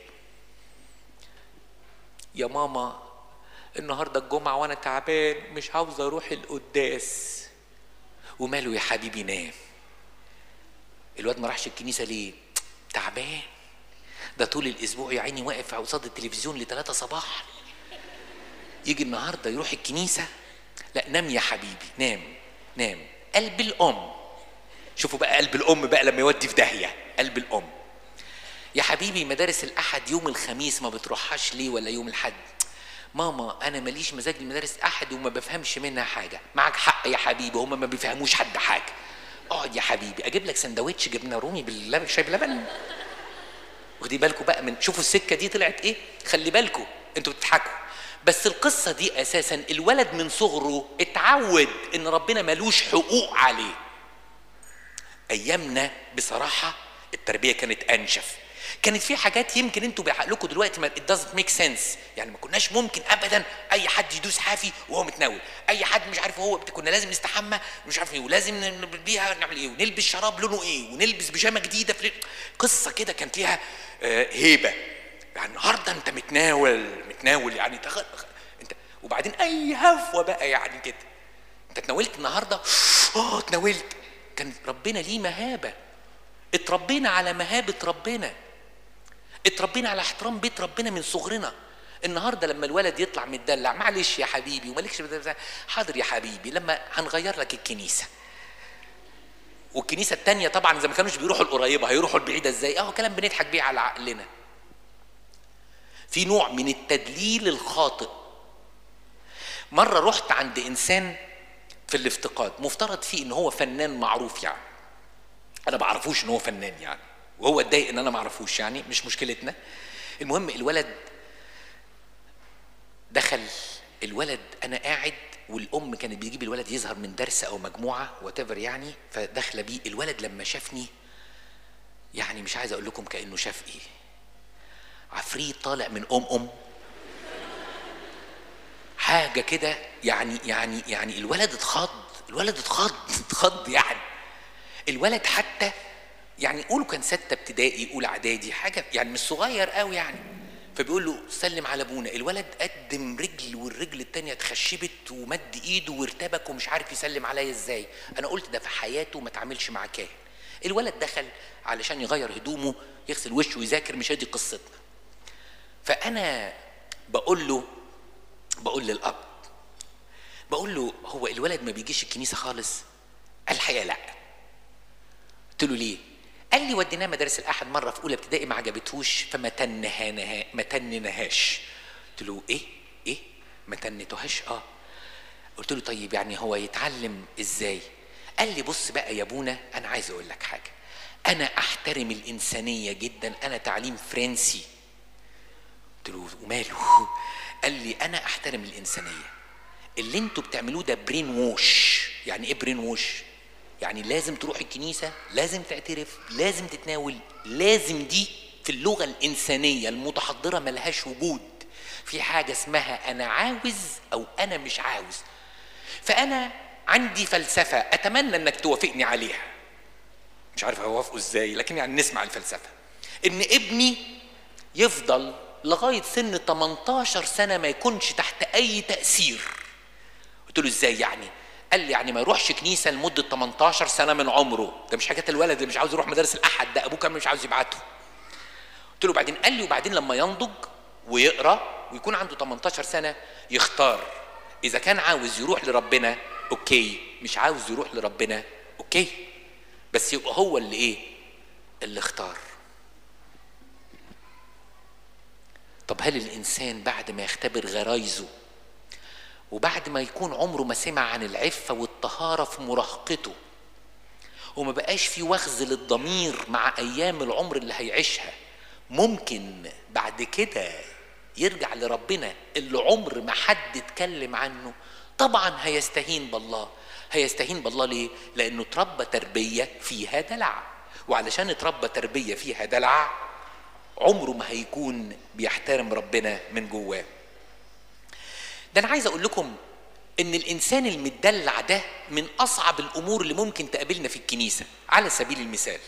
A: يا ماما النهارده الجمعه وانا تعبان مش عاوز اروح القداس وماله يا حبيبي نام الواد ما راحش الكنيسه ليه تعبان ده طول الاسبوع يا عيني واقف قصاد التلفزيون لثلاثة صباح يجي النهارده يروح الكنيسه لا نام يا حبيبي نام نام قلب الام شوفوا بقى قلب الام بقى لما يودي في داهيه قلب الام يا حبيبي مدارس الاحد يوم الخميس ما بتروحهاش ليه ولا يوم الحد ماما انا ماليش مزاج لمدارس احد وما بفهمش منها حاجه معك حق يا حبيبي هما ما بيفهموش حد حاجه اقعد يا حبيبي اجيب لك سندوتش جبنه رومي باللبن شاي بلبن واخدين بالكم بقى من شوفوا السكه دي طلعت ايه خلي بالكم انتوا بتضحكوا بس القصه دي اساسا الولد من صغره اتعود ان ربنا ملوش حقوق عليه ايامنا بصراحه التربيه كانت انشف كانت في حاجات يمكن انتوا بعقلكم دلوقتي ما it doesn't make sense يعني ما كناش ممكن ابدا اي حد يدوس حافي وهو متناول اي حد مش عارف هو بت- كنا لازم نستحمى مش عارف ايه ولازم ن- بيها نعمل ايه ونلبس شراب لونه ايه ونلبس بيجامه جديده في قصه كده كانت ليها آه، هيبه يعني النهارده انت متناول متناول يعني تخ... انت وبعدين اي هفوه بقى يعني كده انت اتناولت النهارده اه اتناولت كان ربنا ليه مهابه اتربينا على مهابه ربنا اتربينا على احترام بيت ربنا من صغرنا النهارده لما الولد يطلع متدلع معلش يا حبيبي ومالكش بتاع- حاضر يا حبيبي لما هنغير لك الكنيسه والكنيسه التانية طبعا اذا ما كانوش بيروحوا القريبه هيروحوا البعيده ازاي اهو كلام بنضحك بيه على عقلنا في نوع من التدليل الخاطئ مره رحت عند انسان في الافتقاد مفترض فيه ان هو فنان معروف يعني انا ما اعرفوش ان هو فنان يعني وهو اتضايق ان انا ما اعرفوش يعني مش مشكلتنا المهم الولد دخل الولد انا قاعد والام كانت بتجيب الولد يظهر من درس او مجموعه وات يعني فداخله بيه الولد لما شافني يعني مش عايز اقول لكم كانه شاف ايه عفريت طالع من ام ام حاجه كده يعني يعني يعني الولد اتخض الولد اتخض اتخض يعني الولد حتى يعني قولوا كان ستة ابتدائي اولى اعدادي حاجه يعني مش صغير قوي يعني فبيقول له سلم على ابونا الولد قدم رجل والرجل التانية اتخشبت ومد ايده وارتبك ومش عارف يسلم عليا ازاي انا قلت ده في حياته ما تعملش مع كاهن الولد دخل علشان يغير هدومه يغسل وشه ويذاكر مش هدي قصتنا فانا بقول له بقول للاب بقول له هو الولد ما بيجيش الكنيسه خالص قال الحقيقه لا قلت له ليه قال لي وديناه مدارس الاحد مره في اولى ابتدائي ما عجبتهوش فما تنهانها ما تننهاش قلت له ايه ايه ما تنتهاش اه قلت له طيب يعني هو يتعلم ازاي قال لي بص بقى يا ابونا انا عايز اقول لك حاجه انا احترم الانسانيه جدا انا تعليم فرنسي قلت له وماله قال لي انا احترم الانسانيه اللي انتوا بتعملوه ده برين ووش يعني ايه برين ووش يعني لازم تروح الكنيسه لازم تعترف لازم تتناول لازم دي في اللغه الانسانيه المتحضره ملهاش وجود في حاجه اسمها انا عاوز او انا مش عاوز فانا عندي فلسفه اتمنى انك توافقني عليها مش عارف هوافقه ازاي لكن يعني نسمع الفلسفه ان ابني يفضل لغايه سن 18 سنه ما يكونش تحت اي تاثير قلت له ازاي يعني قال لي يعني ما يروحش كنيسه لمده 18 سنه من عمره ده مش حاجات الولد اللي مش عاوز يروح مدارس الاحد ده ابوه كان مش عاوز يبعته قلت له بعدين قال لي وبعدين لما ينضج ويقرا ويكون عنده 18 سنه يختار اذا كان عاوز يروح لربنا اوكي مش عاوز يروح لربنا اوكي بس يبقى هو اللي ايه اللي اختار طب هل الانسان بعد ما يختبر غرايزه وبعد ما يكون عمره ما سمع عن العفة والطهارة في مراهقته وما بقاش في وخز للضمير مع أيام العمر اللي هيعيشها ممكن بعد كده يرجع لربنا اللي عمر ما حد اتكلم عنه طبعا هيستهين بالله هيستهين بالله ليه؟ لأنه اتربى تربية فيها دلع وعلشان اتربى تربية فيها دلع عمره ما هيكون بيحترم ربنا من جواه ده انا عايز اقول لكم ان الانسان المدلع ده من اصعب الامور اللي ممكن تقابلنا في الكنيسه على سبيل المثال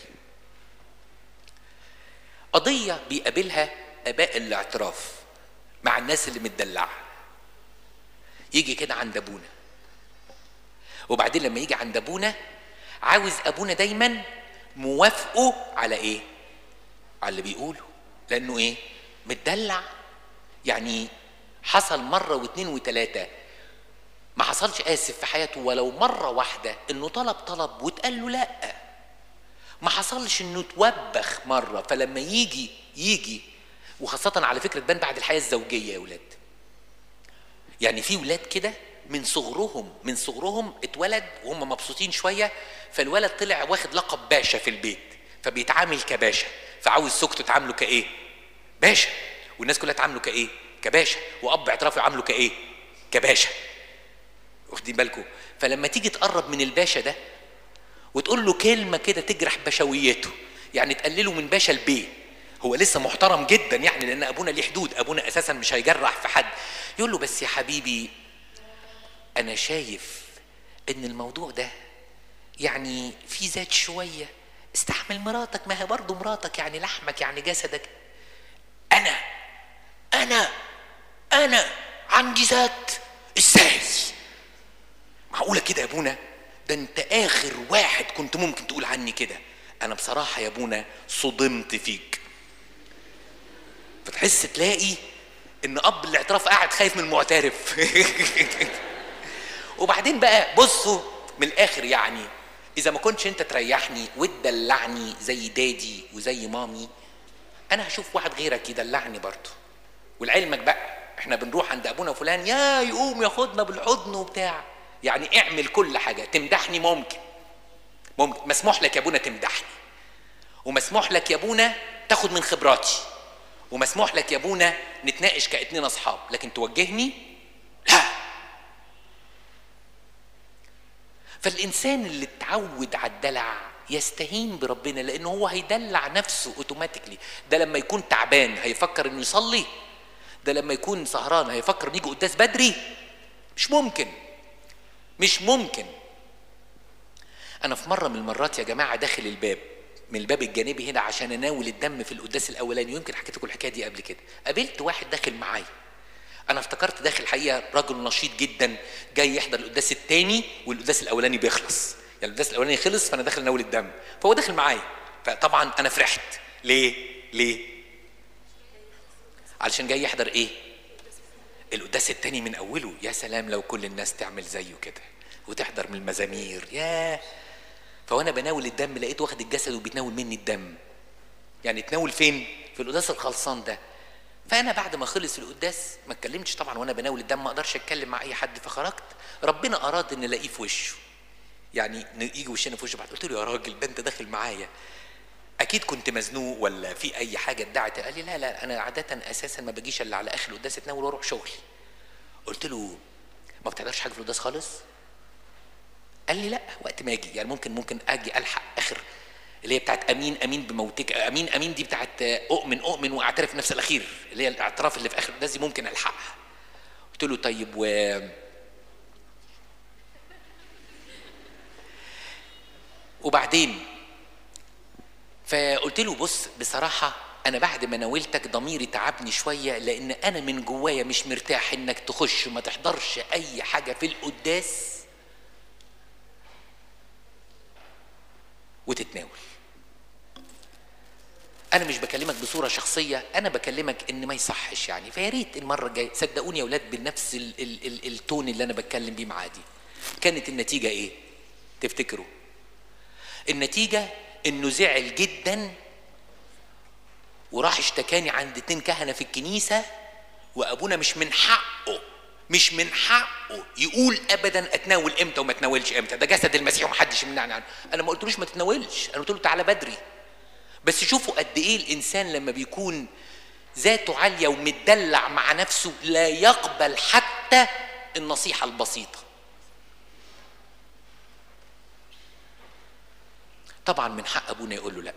A: قضيه بيقابلها اباء الاعتراف مع الناس اللي متدلعه يجي كده عند ابونا وبعدين لما يجي عند ابونا عاوز ابونا دايما موافقه على ايه على اللي بيقوله لانه ايه متدلع يعني حصل مرة واثنين وثلاثة ما حصلش آسف في حياته ولو مرة واحدة إنه طلب طلب واتقال له لأ ما حصلش إنه توبخ مرة فلما يجي يجي وخاصة على فكرة تبان بعد الحياة الزوجية يا ولاد يعني في ولاد كده من صغرهم من صغرهم اتولد وهم مبسوطين شوية فالولد طلع واخد لقب باشا في البيت فبيتعامل كباشا فعاوز زوجته تعامله كايه؟ باشا والناس كلها تعامله كايه؟ كباشا واب اعترافه يعامله كايه؟ كباشا واخدين بالكم؟ فلما تيجي تقرب من الباشا ده وتقول له كلمه كده تجرح بشويته يعني تقلله من باشا لبيه هو لسه محترم جدا يعني لان ابونا ليه حدود ابونا اساسا مش هيجرح في حد يقول له بس يا حبيبي انا شايف ان الموضوع ده يعني في ذات شويه استحمل مراتك ما هي برضه مراتك يعني لحمك يعني جسدك انا انا انا عندي ذات ازاي معقوله كده يا ابونا ده انت اخر واحد كنت ممكن تقول عني كده انا بصراحه يا ابونا صدمت فيك فتحس تلاقي ان اب الاعتراف قاعد خايف من المعترف وبعدين بقى بصوا من الاخر يعني اذا ما كنتش انت تريحني وتدلعني زي دادي وزي مامي انا هشوف واحد غيرك يدلعني برضه ولعلمك بقى احنا بنروح عند ابونا فلان يا يقوم ياخدنا بالحضن وبتاع يعني اعمل كل حاجه تمدحني ممكن ممكن مسموح لك يا ابونا تمدحني ومسموح لك يا ابونا تاخد من خبراتي ومسموح لك يا ابونا نتناقش كاتنين اصحاب لكن توجهني لا فالانسان اللي اتعود على الدلع يستهين بربنا لانه هو هيدلع نفسه اوتوماتيكلي ده لما يكون تعبان هيفكر انه يصلي ده لما يكون سهران هيفكر انه يجي قداس بدري مش ممكن مش ممكن انا في مره من المرات يا جماعه داخل الباب من الباب الجانبي هنا عشان اناول الدم في القداس الاولاني ويمكن حكيت لكم الحكايه دي قبل كده قابلت واحد داخل معايا انا افتكرت داخل حقيقه رجل نشيط جدا جاي يحضر القداس الثاني والقداس الاولاني بيخلص يعني القداس الاولاني خلص فانا داخل اناول الدم فهو داخل معايا فطبعا انا فرحت ليه ليه علشان جاي يحضر ايه القداس التاني من اوله يا سلام لو كل الناس تعمل زيه كده وتحضر من المزامير ياه فوانا بناول الدم لقيت واخد الجسد وبيتناول مني الدم يعني تناول فين في القداس الخلصان ده فانا بعد ما خلص القداس ما اتكلمتش طبعا وانا بناول الدم ما اقدرش اتكلم مع اي حد فخرجت ربنا اراد ان الاقيه في وشه يعني يجي وشنا في وشه بعد قلت له يا راجل ده انت داخل معايا اكيد كنت مزنوق ولا في اي حاجه ادعت قال لي لا لا انا عاده اساسا ما بجيش الا على اخر القداس اتناول واروح شغلي قلت له ما بتحضرش حاجه في القداس خالص قال لي لا وقت ما اجي يعني ممكن ممكن اجي الحق اخر اللي هي بتاعت امين امين بموتك امين امين دي بتاعت اؤمن اؤمن واعترف نفس الاخير اللي هي الاعتراف اللي في اخر القداس دي ممكن الحقها قلت له طيب و وبعدين فقلت له بص بصراحة أنا بعد ما ناولتك ضميري تعبني شوية لأن أنا من جوايا مش مرتاح إنك تخش وما تحضرش أي حاجة في القداس وتتناول. أنا مش بكلمك بصورة شخصية، أنا بكلمك إن ما يصحش يعني، فيا ريت المرة الجاية صدقوني يا أولاد بنفس ال ال ال التون اللي أنا بتكلم بيه معاه دي. كانت النتيجة إيه؟ تفتكروا؟ النتيجة انه زعل جدا وراح اشتكاني عند اتنين كهنه في الكنيسه وابونا مش من حقه مش من حقه يقول ابدا اتناول امتى وما اتناولش امتى ده جسد المسيح ومحدش يمنعني عنه انا ما قلتلوش ما تتناولش انا قلت له تعالى بدري بس شوفوا قد ايه الانسان لما بيكون ذاته عاليه ومتدلع مع نفسه لا يقبل حتى النصيحه البسيطه طبعا من حق ابونا يقول له لا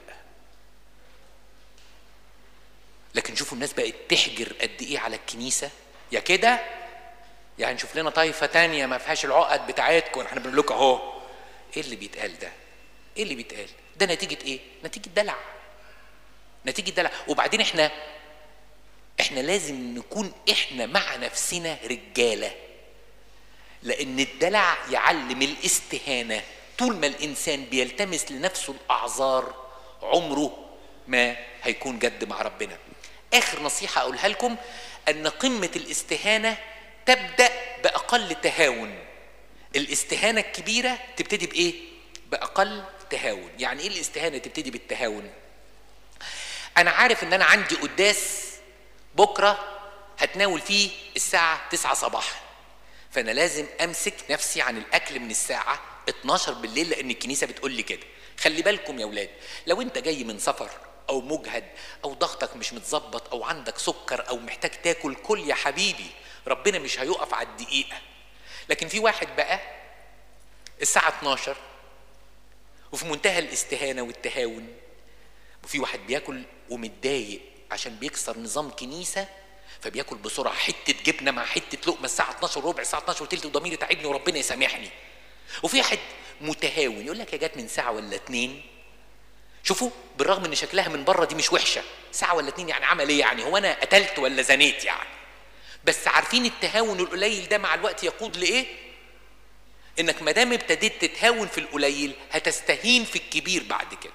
A: لكن شوفوا الناس بقت تحجر قد ايه على الكنيسه يا كده يعني نشوف لنا طائفه تانية ما فيهاش العقد بتاعتكم احنا بنقول لكم اهو ايه اللي بيتقال ده ايه اللي بيتقال ده نتيجه ايه نتيجه دلع نتيجه دلع وبعدين احنا احنا لازم نكون احنا مع نفسنا رجاله لان الدلع يعلم الاستهانه طول ما الانسان بيلتمس لنفسه الاعذار عمره ما هيكون جد مع ربنا اخر نصيحه اقولها لكم ان قمه الاستهانه تبدا باقل تهاون الاستهانه الكبيره تبتدي بايه باقل تهاون يعني ايه الاستهانه تبتدي بالتهاون انا عارف ان انا عندي قداس بكره هتناول فيه الساعه 9 صباحا فانا لازم امسك نفسي عن الاكل من الساعه 12 بالليل لان الكنيسه بتقول لي كده خلي بالكم يا اولاد لو انت جاي من سفر او مجهد او ضغطك مش متظبط او عندك سكر او محتاج تاكل كل يا حبيبي ربنا مش هيقف على الدقيقه لكن في واحد بقى الساعه 12 وفي منتهى الاستهانه والتهاون وفي واحد بياكل ومتضايق عشان بيكسر نظام كنيسه فبياكل بسرعه حته جبنه مع حته لقمه الساعه 12 ربع الساعه 12 وثلث وضميري تعبني وربنا يسامحني وفي واحد متهاون يقول لك يا جت من ساعه ولا اتنين شوفوا بالرغم ان شكلها من بره دي مش وحشه ساعه ولا اتنين يعني عمل ايه يعني هو انا قتلت ولا زنيت يعني بس عارفين التهاون القليل ده مع الوقت يقود لايه انك ما دام ابتديت تتهاون في القليل هتستهين في الكبير بعد كده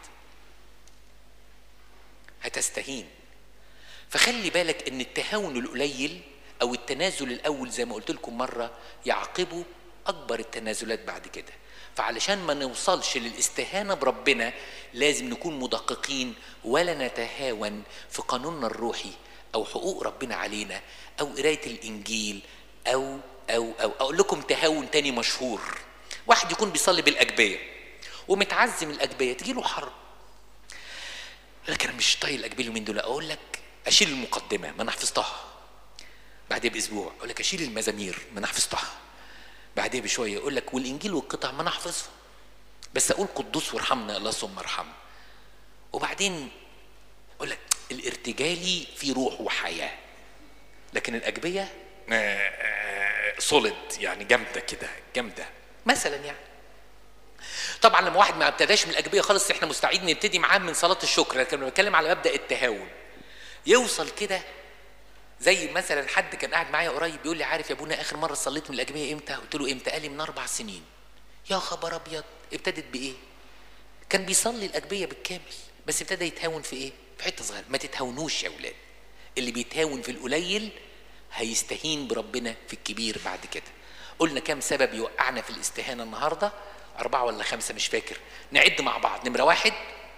A: هتستهين فخلي بالك ان التهاون القليل او التنازل الاول زي ما قلت لكم مره يعقبه اكبر التنازلات بعد كده فعلشان ما نوصلش للاستهانه بربنا لازم نكون مدققين ولا نتهاون في قانوننا الروحي او حقوق ربنا علينا او قرايه الانجيل او او او اقول لكم تهاون تاني مشهور واحد يكون بيصلي بالاجبيه ومتعزم الاجبيه تجي له حرب يقول لك انا مش طايق الاجبيه اليومين دول اقول لك اشيل المقدمه ما انا حفظتها بعدها باسبوع اقول لك اشيل المزامير ما انا حفظتها بعدها بشويه يقول لك والانجيل والقطع ما انا حافظها بس اقول قدوس وارحمنا الله ثم ارحمنا وبعدين اقول لك الارتجالي فيه روح وحياه لكن الاجبيه سوليد يعني جامده كده جامده مثلا يعني طبعا لما واحد ما ابتداش من الاجبيه خالص احنا مستعدين نبتدي معاه من صلاه الشكر لكن لما بتكلم على مبدا التهاون يوصل كده زي مثلا حد كان قاعد معايا قريب بيقول لي عارف يا ابونا اخر مره صليت من الاجبيه امتى قلت له امتى قال لي من اربع سنين يا خبر ابيض ابتدت بايه كان بيصلي الاجبيه بالكامل بس ابتدى يتهاون في ايه في حته صغيره ما تتهاونوش يا اولاد اللي بيتهاون في القليل هيستهين بربنا في الكبير بعد كده قلنا كام سبب يوقعنا في الاستهانه النهارده أربعة ولا خمسة مش فاكر نعد مع بعض نمرة واحد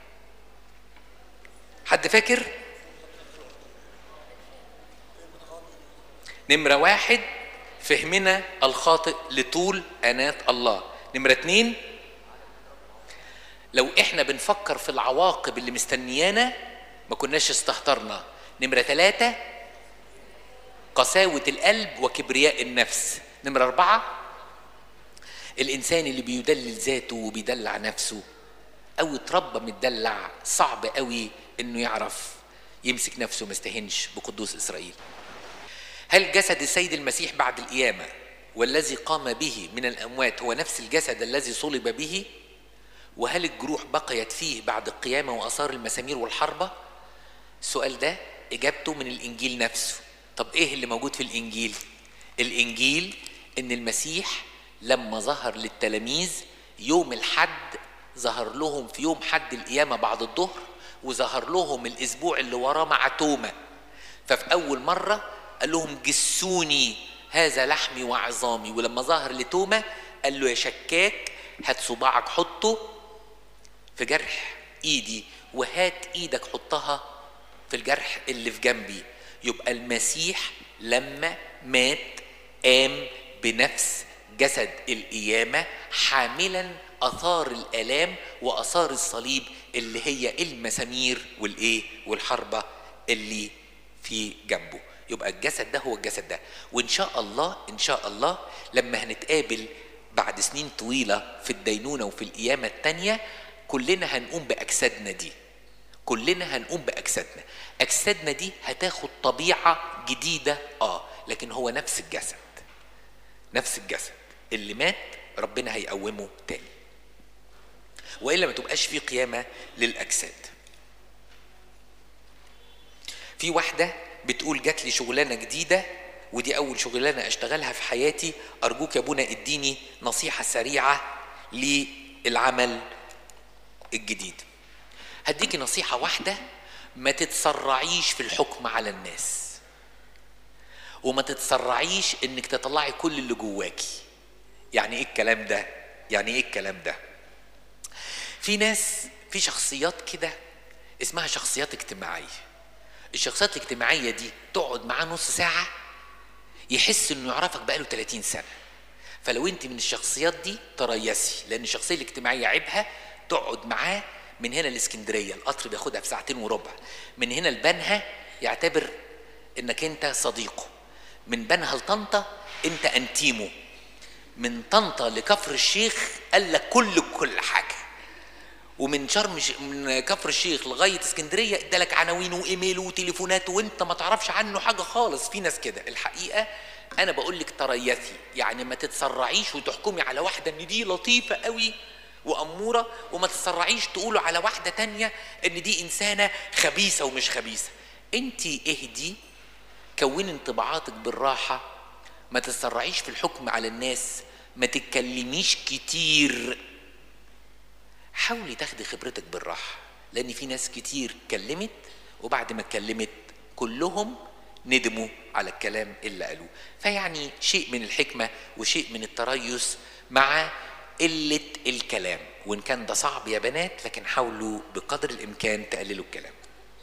A: حد فاكر نمرة واحد فهمنا الخاطئ لطول أنات الله نمرة اتنين لو احنا بنفكر في العواقب اللي مستنيانا ما كناش استهترنا نمرة ثلاثة قساوة القلب وكبرياء النفس نمرة أربعة الإنسان اللي بيدلل ذاته وبيدلع نفسه أو اتربى متدلع صعب قوي إنه يعرف يمسك نفسه ما يستهنش بقدوس إسرائيل هل جسد السيد المسيح بعد القيامة والذي قام به من الأموات هو نفس الجسد الذي صلب به وهل الجروح بقيت فيه بعد القيامة وأثار المسامير والحربة السؤال ده إجابته من الإنجيل نفسه طب إيه اللي موجود في الإنجيل الإنجيل إن المسيح لما ظهر للتلاميذ يوم الحد ظهر لهم في يوم حد القيامة بعد الظهر وظهر لهم الأسبوع اللي وراه مع توما ففي أول مرة قال لهم جسوني هذا لحمي وعظامي ولما ظهر لتوما قال له يا شكاك هات صباعك حطه في جرح ايدي وهات ايدك حطها في الجرح اللي في جنبي يبقى المسيح لما مات قام بنفس جسد القيامة حاملا أثار الآلام وأثار الصليب اللي هي المسامير والإيه والحربة اللي في جنبه يبقى الجسد ده هو الجسد ده وإن شاء الله إن شاء الله لما هنتقابل بعد سنين طويلة في الدينونة وفي القيامة التانية كلنا هنقوم بأجسادنا دي كلنا هنقوم بأجسادنا أجسادنا دي هتاخد طبيعة جديدة آه لكن هو نفس الجسد نفس الجسد اللي مات ربنا هيقومه تاني والا ما تبقاش في قيامه للاجساد في واحده بتقول جات لي شغلانه جديده ودي اول شغلانه اشتغلها في حياتي ارجوك يا ابونا اديني نصيحه سريعه للعمل الجديد هديكي نصيحه واحده ما تتسرعيش في الحكم على الناس وما تتسرعيش انك تطلعي كل اللي جواكي يعني ايه الكلام ده يعني ايه الكلام ده في ناس في شخصيات كده اسمها شخصيات اجتماعيه الشخصيات الاجتماعيه دي تقعد معاه نص ساعه يحس انه يعرفك بقاله 30 سنه فلو انت من الشخصيات دي تريسي لان الشخصيه الاجتماعيه عيبها تقعد معاه من هنا الاسكندريه القطر بياخدها في ساعتين وربع من هنا لبنها يعتبر انك انت صديقه من بنها لطنطا انت انتيمه من طنطا لكفر الشيخ قال لك كل كل حاجه ومن شرم ش... من كفر الشيخ لغايه اسكندريه ادالك عناوين وايميل وتليفونات وانت ما تعرفش عنه حاجه خالص في ناس كده الحقيقه انا بقول لك تريثي يعني ما تتسرعيش وتحكمي على واحده ان دي لطيفه قوي واموره وما تتسرعيش تقولوا على واحده تانية ان دي انسانه خبيثه ومش خبيثه انت اهدي كوني انطباعاتك بالراحه ما تتسرعيش في الحكم على الناس ما تتكلميش كتير حاولي تاخدي خبرتك بالراحه لان في ناس كتير اتكلمت وبعد ما اتكلمت كلهم ندموا على الكلام اللي قالوه فيعني شيء من الحكمه وشيء من التريث مع قله الكلام وان كان ده صعب يا بنات لكن حاولوا بقدر الامكان تقللوا الكلام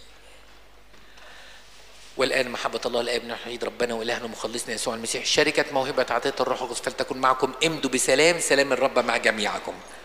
A: والآن محبة الله الآب نحيد ربنا وإلهنا مخلصنا يسوع المسيح شركة موهبة عطية الروح القدس فلتكن معكم امدوا بسلام سلام الرب مع جميعكم